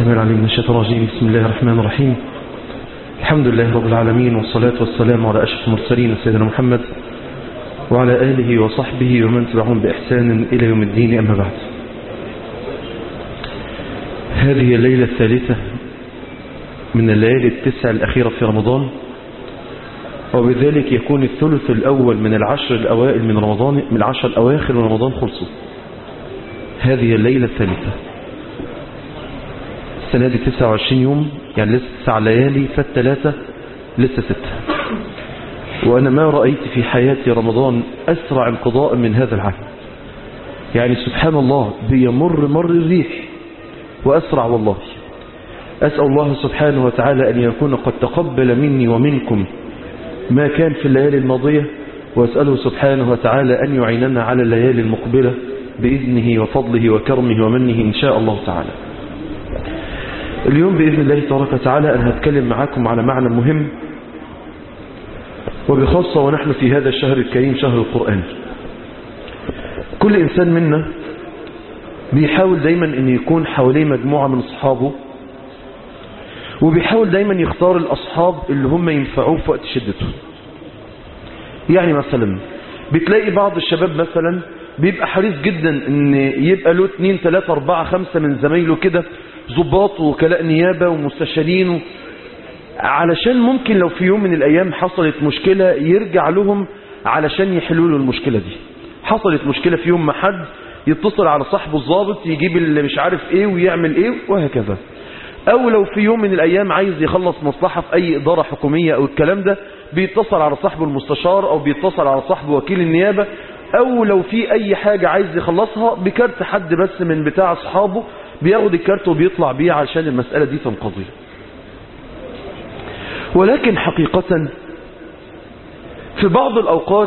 السميع العليم من الشيطان الرجيم بسم الله الرحمن الرحيم الحمد لله رب العالمين والصلاة والسلام على أشرف المرسلين سيدنا محمد وعلى آله وصحبه ومن تبعهم بإحسان إلى يوم الدين أما بعد هذه الليلة الثالثة من الليالي التسع الأخيرة في رمضان وبذلك يكون الثلث الأول من العشر الأوائل من رمضان من العشر الأواخر من رمضان خلصوا هذه الليلة الثالثة السنة دي 29 يوم يعني لسه تسع ليالي فالثلاثة لسه ستة وأنا ما رأيت في حياتي رمضان أسرع انقضاء من هذا العام يعني سبحان الله بيمر مر الريح وأسرع والله أسأل الله سبحانه وتعالى أن يكون قد تقبل مني ومنكم ما كان في الليالي الماضية وأسأله سبحانه وتعالى أن يعيننا على الليالي المقبلة بإذنه وفضله وكرمه ومنه إن شاء الله تعالى اليوم بإذن الله تبارك وتعالى أنا هتكلم معاكم على معنى مهم وبخاصة ونحن في هذا الشهر الكريم شهر القرآن كل إنسان منا بيحاول دايما أن يكون حواليه مجموعة من أصحابه وبيحاول دايما يختار الأصحاب اللي هم ينفعوه في وقت شدته يعني مثلا بتلاقي بعض الشباب مثلا بيبقى حريص جدا ان يبقى له 2 3 4 5 من زمايله كده ضباط ووكلاء نيابة ومستشارين علشان ممكن لو في يوم من الأيام حصلت مشكلة يرجع لهم علشان يحلوا له المشكلة دي حصلت مشكلة في يوم ما حد يتصل على صاحبه الضابط يجيب اللي مش عارف ايه ويعمل ايه وهكذا او لو في يوم من الايام عايز يخلص مصلحة في اي ادارة حكومية او الكلام ده بيتصل على صاحبه المستشار او بيتصل على صاحبه وكيل النيابة او لو في اي حاجة عايز يخلصها بكارت حد بس من بتاع اصحابه بياخد الكارت وبيطلع بيه علشان المسألة دي تنقضي ولكن حقيقة في بعض الأوقات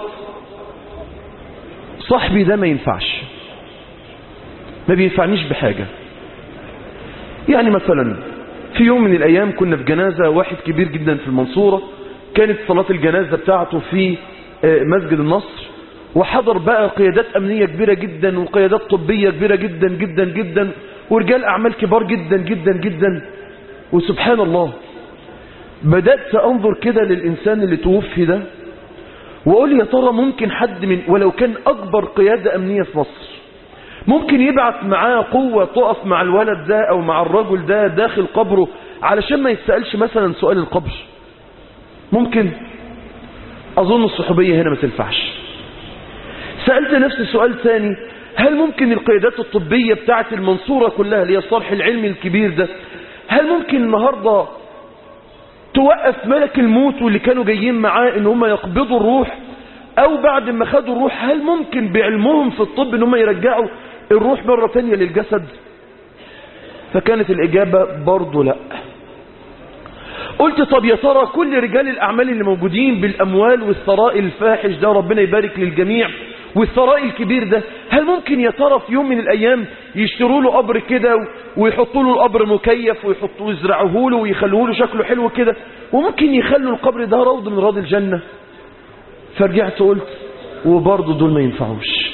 صاحبي ده ما ينفعش ما بينفعنيش بحاجة يعني مثلا في يوم من الأيام كنا في جنازة واحد كبير جدا في المنصورة كانت صلاة الجنازة بتاعته في مسجد النصر وحضر بقى قيادات أمنية كبيرة جدا وقيادات طبية كبيرة جدا جدا جدا ورجال أعمال كبار جدا جدا جدا وسبحان الله بدأت أنظر كده للإنسان اللي توفي ده وأقول يا ترى ممكن حد من ولو كان أكبر قيادة أمنية في مصر ممكن يبعث معاه قوة تقف مع الولد ده أو مع الرجل ده داخل قبره علشان ما يتسألش مثلا سؤال القبر ممكن أظن الصحوبية هنا ما تنفعش سألت نفسي سؤال ثاني هل ممكن القيادات الطبية بتاعت المنصورة كلها اللي هي الصرح العلمي الكبير ده هل ممكن النهاردة توقف ملك الموت واللي كانوا جايين معاه ان هم يقبضوا الروح او بعد ما خدوا الروح هل ممكن بعلمهم في الطب ان هم يرجعوا الروح مرة تانية للجسد فكانت الاجابة برضو لا قلت طب يا ترى كل رجال الاعمال اللي موجودين بالاموال والثراء الفاحش ده ربنا يبارك للجميع والثراء الكبير ده هل ممكن يا ترى في يوم من الايام يشتروا له قبر كده ويحطوا له القبر مكيف ويحطوه يزرعوه له ويخلوه له شكله حلو كده وممكن يخلوا القبر ده روض من روض الجنة فرجعت قلت وبرضه دول ما ينفعوش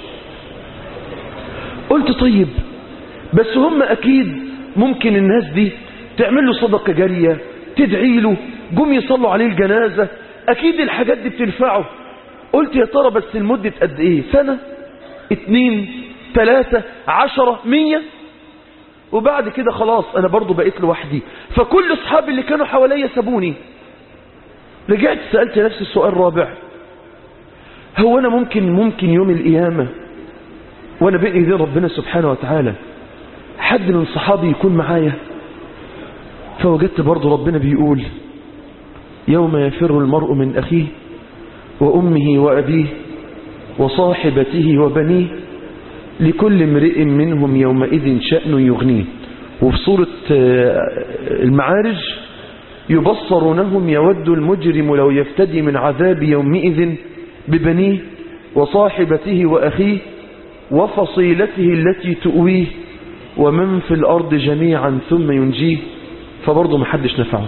قلت طيب بس هم اكيد ممكن الناس دي تعمل له صدقة جارية تدعي له جم يصلوا عليه الجنازة اكيد الحاجات دي بتنفعه قلت يا ترى بس لمدة قد ايه سنة اتنين تلاتة عشرة مية وبعد كده خلاص انا برضو بقيت لوحدي فكل اصحابي اللي كانوا حواليا سابوني رجعت سألت نفسي السؤال الرابع هو انا ممكن ممكن يوم القيامة وانا بين ايدين ربنا سبحانه وتعالى حد من صحابي يكون معايا فوجدت برضو ربنا بيقول يوم يفر المرء من اخيه وأمه وأبيه وصاحبته وبنيه لكل امرئ منهم يومئذ شأن يغنيه وفي سورة المعارج يبصرونهم يود المجرم لو يفتدي من عذاب يومئذ ببنيه وصاحبته وأخيه وفصيلته التي تؤويه ومن في الأرض جميعا ثم ينجيه فبرضه محدش نفعه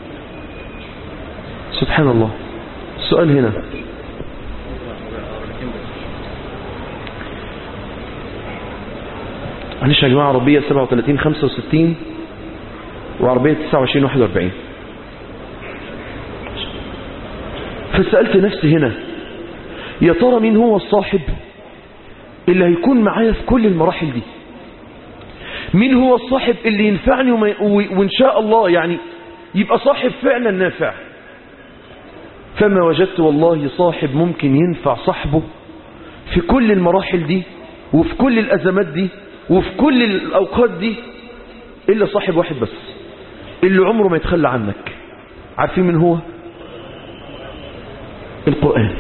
سبحان الله السؤال هنا معلش يا جماعة عربية 37 65 وعربية 29 41 فسألت نفسي هنا يا ترى مين هو الصاحب اللي هيكون معايا في كل المراحل دي مين هو الصاحب اللي ينفعني وما وإن شاء الله يعني يبقى صاحب فعلا نافع فما وجدت والله صاحب ممكن ينفع صاحبه في كل المراحل دي وفي كل الأزمات دي وفي كل الأوقات دي إلا صاحب واحد بس اللي عمره ما يتخلى عنك عارفين من هو القرآن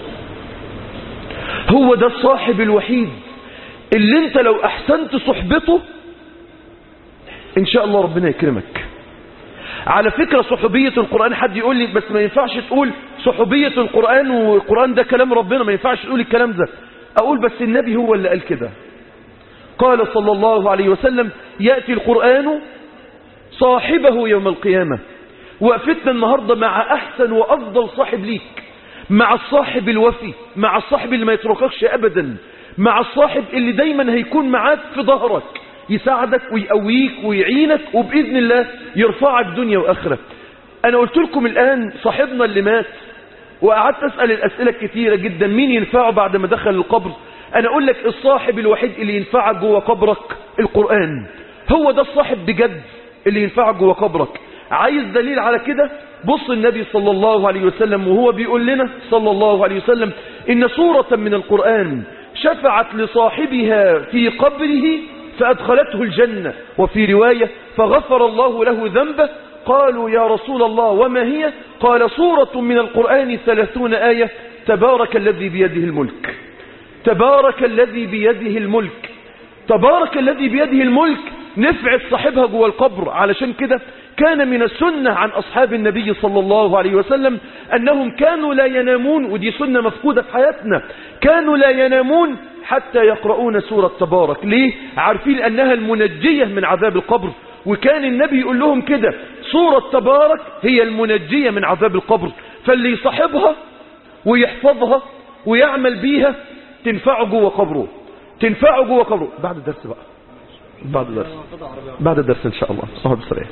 هو ده الصاحب الوحيد اللي انت لو احسنت صحبته ان شاء الله ربنا يكرمك على فكرة صحوبية القرآن حد يقول لي بس ما ينفعش تقول صحوبية القرآن والقرآن ده كلام ربنا ما ينفعش تقول الكلام ده أقول بس النبي هو اللي قال كده قال صلى الله عليه وسلم يأتي القرآن صاحبه يوم القيامة وقفتنا النهاردة مع أحسن وأفضل صاحب ليك مع الصاحب الوفي مع الصاحب اللي ما يترككش أبدا مع الصاحب اللي دايما هيكون معاك في ظهرك يساعدك ويقويك ويعينك وبإذن الله يرفعك دنيا وآخرة أنا قلت لكم الآن صاحبنا اللي مات وقعدت أسأل الأسئلة كتيرة جدا مين ينفعه بعد ما دخل القبر أنا أقول لك الصاحب الوحيد اللي ينفعك جوه قبرك القرآن هو ده الصاحب بجد اللي ينفعك جوه قبرك عايز دليل على كده بص النبي صلى الله عليه وسلم وهو بيقول لنا صلى الله عليه وسلم إن سورة من القرآن شفعت لصاحبها في قبره فأدخلته الجنة وفي رواية فغفر الله له ذنبه قالوا يا رسول الله وما هي قال سورة من القرآن ثلاثون آية تبارك الذي بيده الملك تبارك الذي بيده الملك تبارك الذي بيده الملك نفعت صاحبها جوه القبر علشان كده كان من السنة عن أصحاب النبي صلى الله عليه وسلم أنهم كانوا لا ينامون ودي سنة مفقودة في حياتنا كانوا لا ينامون حتى يقرؤون سورة تبارك ليه؟ عارفين أنها المنجية من عذاب القبر وكان النبي يقول لهم كده سورة تبارك هي المنجية من عذاب القبر فاللي يصاحبها ويحفظها ويعمل بيها تنفعه جوه قبره تنفعه جوه قبره بعد الدرس بقى بعد الدرس بعد الدرس ان شاء الله صحب السلام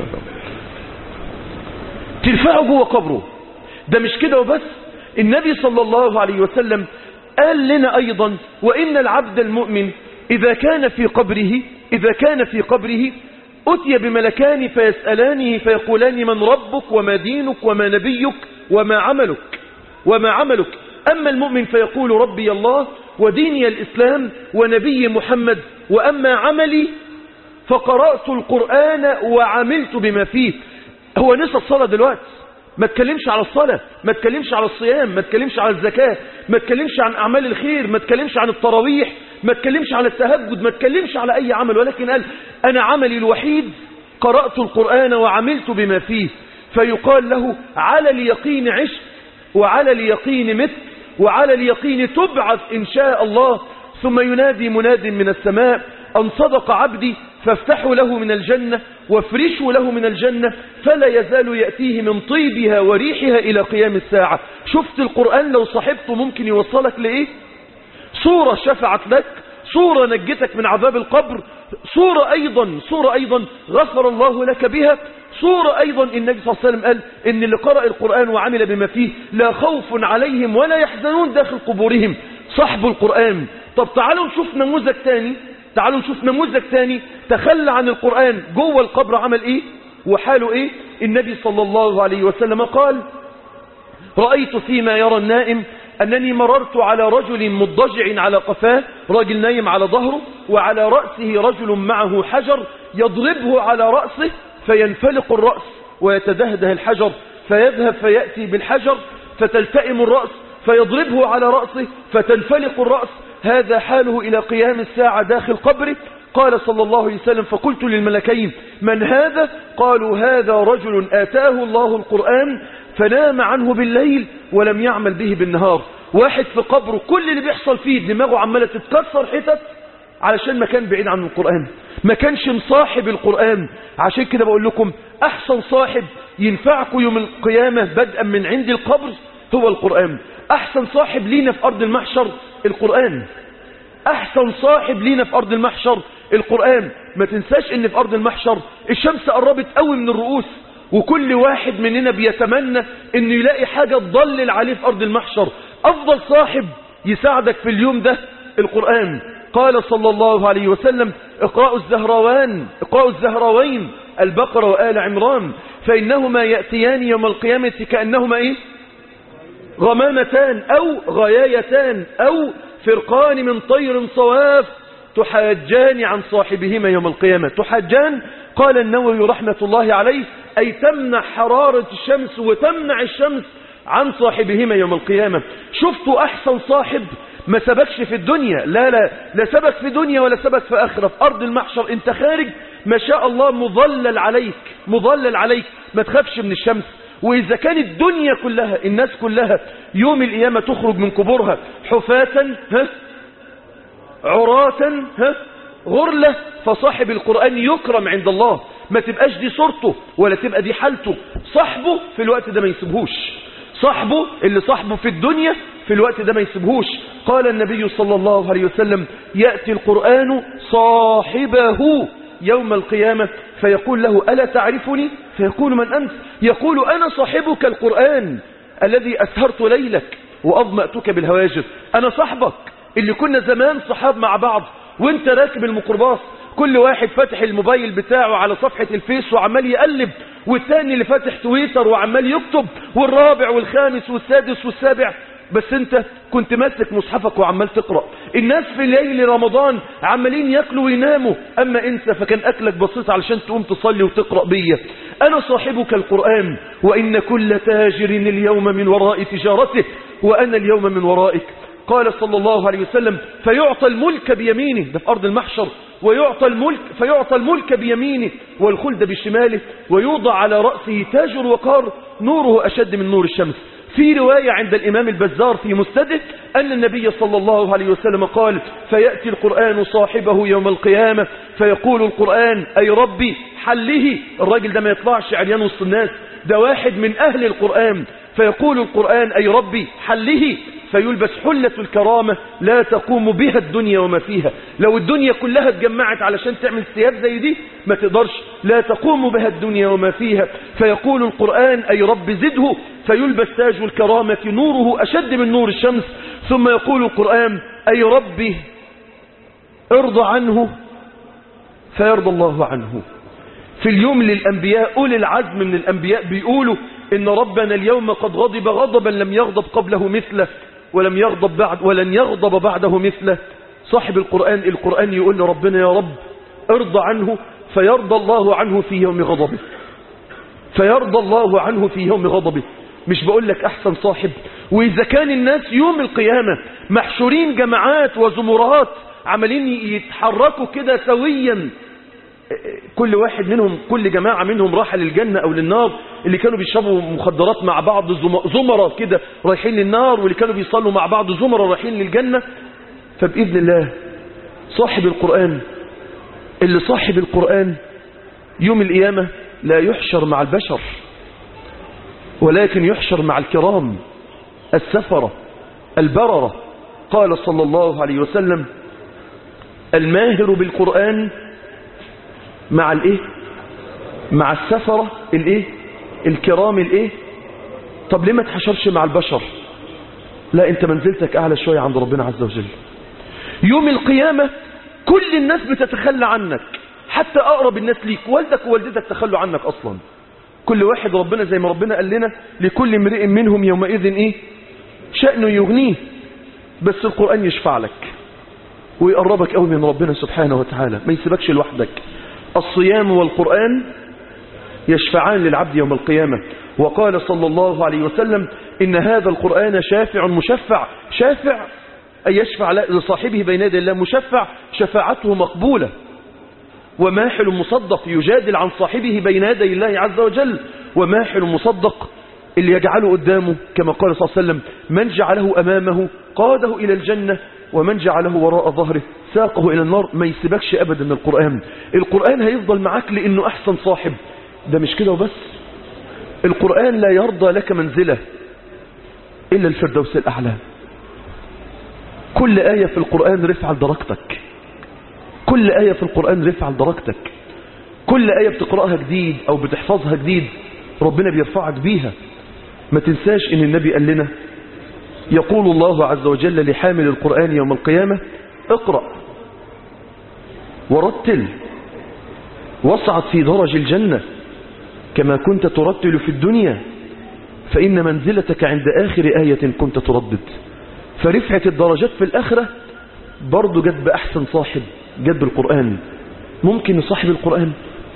تنفعه جوه قبره ده مش كده وبس النبي صلى الله عليه وسلم قال لنا ايضا وان العبد المؤمن اذا كان في قبره اذا كان في قبره أتي بملكان فيسألانه فيقولان من ربك وما دينك وما نبيك وما عملك وما عملك أما المؤمن فيقول ربي الله وديني الإسلام ونبي محمد وأما عملي فقرأت القرآن وعملت بما فيه هو نسى الصلاة دلوقتي ما تكلمش على الصلاة ما تكلمش على الصيام ما تكلمش على الزكاة ما تكلمش عن أعمال الخير ما تكلمش عن التراويح ما تكلمش على التهجد ما تكلمش على أي عمل ولكن قال أنا عملي الوحيد قرأت القرآن وعملت بما فيه فيقال له على اليقين عش وعلى اليقين مت وعلى اليقين تبعث إن شاء الله ثم ينادي مناد من السماء أن صدق عبدي فافتحوا له من الجنة وافرشوا له من الجنة فلا يزال يأتيه من طيبها وريحها إلى قيام الساعة شفت القرآن لو صاحبته ممكن يوصلك لإيه صورة شفعت لك صورة نجتك من عذاب القبر صورة أيضا صورة أيضا غفر الله لك بها صورة أيضا النبي صلى الله عليه وسلم قال إن اللي قرأ القرآن وعمل بما فيه لا خوف عليهم ولا يحزنون داخل قبورهم صحب القرآن طب تعالوا نشوف نموذج تاني تعالوا نشوف نموذج تاني تخلى عن القرآن جوه القبر عمل ايه وحاله ايه النبي صلى الله عليه وسلم قال رأيت فيما يرى النائم أنني مررت على رجل مضجع على قفاه راجل نايم على ظهره وعلى رأسه رجل معه حجر يضربه على رأسه فينفلق الرأس ويتدهده الحجر فيذهب فيأتي بالحجر فتلتئم الرأس فيضربه على رأسه فتنفلق الرأس هذا حاله إلى قيام الساعة داخل قبره قال صلى الله عليه وسلم فقلت للملكين من هذا قالوا هذا رجل آتاه الله القرآن فنام عنه بالليل ولم يعمل به بالنهار واحد في قبره كل اللي بيحصل فيه دماغه عمالة تتكسر حتت علشان ما كان بعيد عن القرآن ما كانش مصاحب القرآن عشان كده بقول لكم أحسن صاحب ينفعكم يوم القيامة بدءا من عند القبر هو القرآن أحسن صاحب لينا في أرض المحشر القرآن أحسن صاحب لينا في أرض المحشر القرآن ما تنساش ان في أرض المحشر الشمس قربت قوي من الرؤوس وكل واحد مننا بيتمنى انه يلاقي حاجة تضلل عليه في أرض المحشر أفضل صاحب يساعدك في اليوم ده القرآن قال صلى الله عليه وسلم اقرأوا الزهروان اقرأوا الزهروين البقرة وآل عمران فإنهما يأتيان يوم القيامة كأنهما إيه غمامتان أو غيايتان أو فرقان من طير صواف تحاجان عن صاحبهما يوم القيامة تحاجان قال النووي رحمة الله عليه أي تمنع حرارة الشمس وتمنع الشمس عن صاحبهما يوم القيامة شفتوا أحسن صاحب ما سبكش في الدنيا لا لا لا سبك في دنيا ولا سبك في آخرة في أرض المحشر انت خارج ما شاء الله مظلل عليك مظلل عليك ما تخافش من الشمس وإذا كانت الدنيا كلها الناس كلها يوم القيامة تخرج من قبورها حفاة ها عراة ها غرلة فصاحب القرآن يكرم عند الله ما تبقاش دي صورته ولا تبقى دي حالته صاحبه في الوقت ده ما يسيبهوش صاحبه اللي صاحبه في الدنيا في الوقت ده ما يسيبهوش قال النبي صلى الله عليه وسلم يأتي القرآن صاحبه يوم القيامة فيقول له ألا تعرفني فيقول من أنت يقول أنا صاحبك القرآن الذي أسهرت ليلك وأضمأتك بالهواجر أنا صاحبك اللي كنا زمان صحاب مع بعض وانت راكب الميكروباص كل واحد فاتح الموبايل بتاعه على صفحة الفيس وعمال يقلب والتاني اللي فاتح تويتر وعمال يكتب والرابع والخامس والسادس والسابع بس انت كنت ماسك مصحفك وعمال تقرأ الناس في ليل رمضان عمالين ياكلوا ويناموا اما انت فكان اكلك بسيط علشان تقوم تصلي وتقرأ بيا انا صاحبك القرآن وان كل تاجر اليوم من وراء تجارته وانا اليوم من ورائك قال صلى الله عليه وسلم فيعطى الملك بيمينه ده في أرض المحشر ويعطى الملك فيعطى الملك بيمينه والخلد بشماله ويوضع على رأسه تاج وقار نوره أشد من نور الشمس في رواية عند الإمام البزار في مسنده أن النبي صلى الله عليه وسلم قال فيأتي القرآن صاحبه يوم القيامة فيقول القرآن أي ربي حله الراجل ده ما يطلعش عريان وسط الناس ده واحد من أهل القرآن فيقول القرآن أي ربي حله فيلبس حلة الكرامة لا تقوم بها الدنيا وما فيها لو الدنيا كلها اتجمعت علشان تعمل ثياب زي دي ما تقدرش لا تقوم بها الدنيا وما فيها فيقول القرآن أي رب زده فيلبس تاج الكرامة نوره أشد من نور الشمس ثم يقول القرآن أي ربي ارضى عنه فيرضى الله عنه في اليوم للأنبياء أولي العزم من الأنبياء بيقولوا إن ربنا اليوم قد غضب غضبا لم يغضب قبله مثله ولم يغضب بعد ولن يغضب بعده مثله صاحب القرآن القرآن يقول لربنا يا رب ارضى عنه فيرضى الله عنه في يوم غضبه فيرضى الله عنه في يوم غضبه مش بقول لك أحسن صاحب وإذا كان الناس يوم القيامة محشورين جماعات وزمرات عمالين يتحركوا كده سويا كل واحد منهم كل جماعة منهم راح للجنة أو للنار اللي كانوا بيشربوا مخدرات مع بعض زمرة كده رايحين للنار واللي كانوا بيصلوا مع بعض زمرة رايحين للجنة فبإذن الله صاحب القرآن اللي صاحب القرآن يوم القيامة لا يحشر مع البشر ولكن يحشر مع الكرام السفرة البررة قال صلى الله عليه وسلم الماهر بالقرآن مع الايه مع السفرة الايه الكرام الايه طب ليه ما تحشرش مع البشر لا انت منزلتك اعلى شوية عند ربنا عز وجل يوم القيامة كل الناس بتتخلى عنك حتى اقرب الناس ليك والدك ووالدتك تخلوا عنك اصلا كل واحد ربنا زي ما ربنا قال لنا لكل امرئ منهم يومئذ ايه شأنه يغنيه بس القرآن يشفع لك ويقربك قوي من ربنا سبحانه وتعالى ما يسيبكش لوحدك الصيام والقرآن يشفعان للعبد يوم القيامة وقال صلى الله عليه وسلم إن هذا القرآن شافع مشفع شافع أي يشفع لصاحبه بين يدي الله مشفع شفاعته مقبولة وماحل مصدق يجادل عن صاحبه بين يدي الله عز وجل وماحل مصدق اللي يجعله قدامه كما قال صلى الله عليه وسلم من جعله أمامه قاده إلى الجنة ومن جعله وراء ظهره ساقه إلى النار ما يسيبكش أبدا القرآن القرآن هيفضل معاك لأنه أحسن صاحب ده مش كده وبس القرآن لا يرضى لك منزلة إلا الفردوس الأعلى كل آية في القرآن رفع درجتك كل كل آية في القرآن رفع لدرجتك كل آية بتقرأها جديد أو بتحفظها جديد ربنا بيرفعك بيها ما تنساش ان النبي قال لنا يقول الله عز وجل لحامل القرآن يوم القيامة اقرأ ورتل واصعد في درج الجنة كما كنت ترتل في الدنيا فإن منزلتك عند آخر آية كنت تردد فرفعة الدرجات في الآخرة برضو جد بأحسن صاحب جد بالقرآن ممكن نصاحب القرآن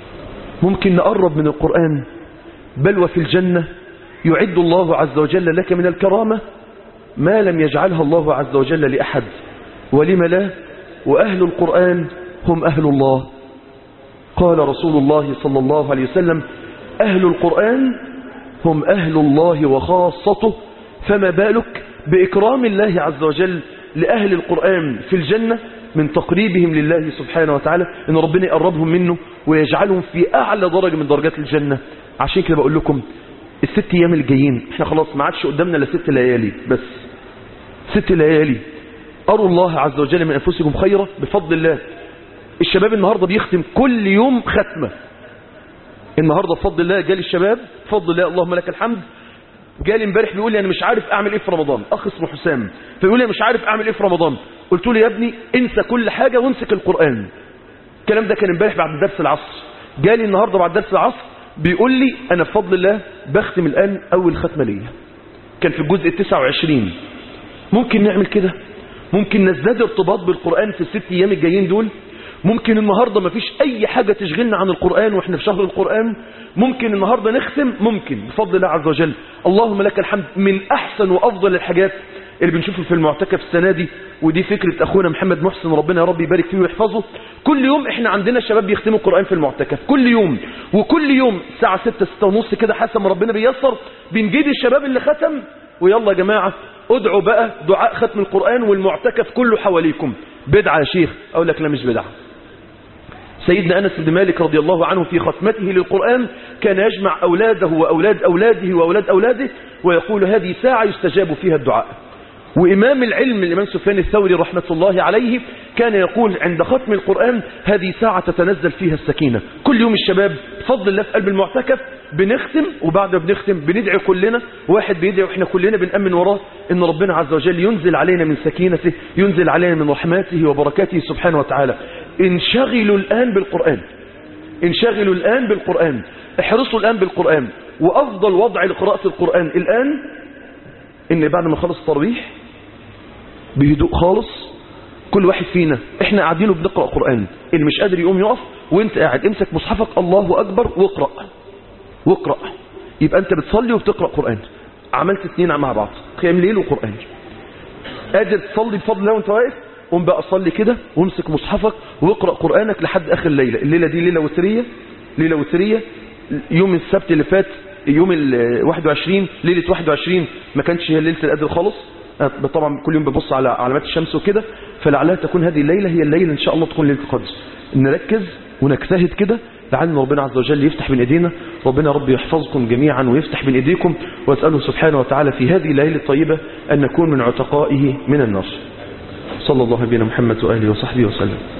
ممكن نقرب من القرآن بل وفي الجنة يعد الله عز وجل لك من الكرامة ما لم يجعلها الله عز وجل لأحد ولم لا وأهل القرآن هم أهل الله قال رسول الله صلى الله عليه وسلم أهل القرآن هم أهل الله وخاصته فما بالك بإكرام الله عز وجل لأهل القرآن في الجنة من تقريبهم لله سبحانه وتعالى إن ربنا يقربهم منه ويجعلهم في أعلى درجة من درجات الجنة عشان كده بقول لكم الست أيام الجايين احنا خلاص ما عادش قدامنا الا ست ليالي بس ست ليالي أروا الله عز وجل من أنفسكم خيرا بفضل الله الشباب النهاردة بيختم كل يوم ختمة النهاردة بفضل الله جالي الشباب بفضل الله اللهم لك الحمد جالي امبارح بيقول لي انا مش عارف اعمل ايه في رمضان اخ اسمه حسام فيقول لي انا مش عارف اعمل ايه في رمضان قلت له يا ابني انسى كل حاجة وامسك القرآن الكلام ده كان امبارح بعد درس العصر جالي النهاردة بعد درس العصر بيقول لي انا بفضل الله بختم الان اول ختمة ليا كان في الجزء التسعة وعشرين ممكن نعمل كده ممكن نزداد ارتباط بالقرآن في الست ايام الجايين دول ممكن النهاردة ما فيش اي حاجة تشغلنا عن القرآن واحنا في شهر القرآن ممكن النهاردة نختم ممكن بفضل الله عز وجل اللهم لك الحمد من احسن وافضل الحاجات اللي بنشوفه في المعتكف السنة دي ودي فكرة اخونا محمد محسن ربنا يا رب يبارك فيه ويحفظه كل يوم احنا عندنا شباب بيختموا القرآن في المعتكف كل يوم وكل يوم الساعة 6 6 ونص كده حسب ما ربنا بيسر بنجيب الشباب اللي ختم ويلا يا جماعة ادعوا بقى دعاء ختم القرآن والمعتكف كله حواليكم بدعة يا شيخ اقول لك لا مش بدعة سيدنا أنس بن مالك رضي الله عنه في ختمته للقرآن كان يجمع أولاده وأولاد أولاده وأولاد أولاده ويقول هذه ساعة يستجاب فيها الدعاء وإمام العلم الإمام سفيان الثوري رحمة الله عليه كان يقول عند ختم القرآن هذه ساعة تتنزل فيها السكينة كل يوم الشباب بفضل الله في قلب المعتكف بنختم وبعد ما بنختم بندعي كلنا واحد بيدعي واحنا كلنا بنأمن وراه ان ربنا عز وجل ينزل علينا من سكينته ينزل علينا من رحماته وبركاته سبحانه وتعالى انشغلوا الآن بالقرآن انشغلوا الآن بالقرآن احرصوا الآن بالقرآن وأفضل وضع لقراءة القرآن الآن ان بعد ما خلص التراويح بهدوء خالص كل واحد فينا احنا قاعدين وبنقرأ قرآن اللي مش قادر يقوم يقف وانت قاعد امسك مصحفك الله أكبر واقرأ واقرأ يبقى انت بتصلي وبتقرأ قرآن عملت اثنين مع بعض قيام ليل وقرآن قادر تصلي بفضل الله وانت واقف قوم بقى صلي كده وامسك مصحفك واقرأ قرآنك لحد آخر الليلة الليلة دي ليلة وترية ليلة وترية يوم السبت اللي فات يوم ال 21 ليلة 21 ما كانش هي ليلة القدر خالص طبعا كل يوم ببص على علامات الشمس وكده فلعلها تكون هذه الليلة هي الليلة إن شاء الله تكون ليلة القدر نركز ونجتهد كده لعل ربنا عز وجل يفتح بين ايدينا ربنا رب يحفظكم جميعا ويفتح بين ايديكم واساله سبحانه وتعالى في هذه الليله الطيبه ان نكون من عتقائه من النار صلى الله بنا محمد واله وصحبه وسلم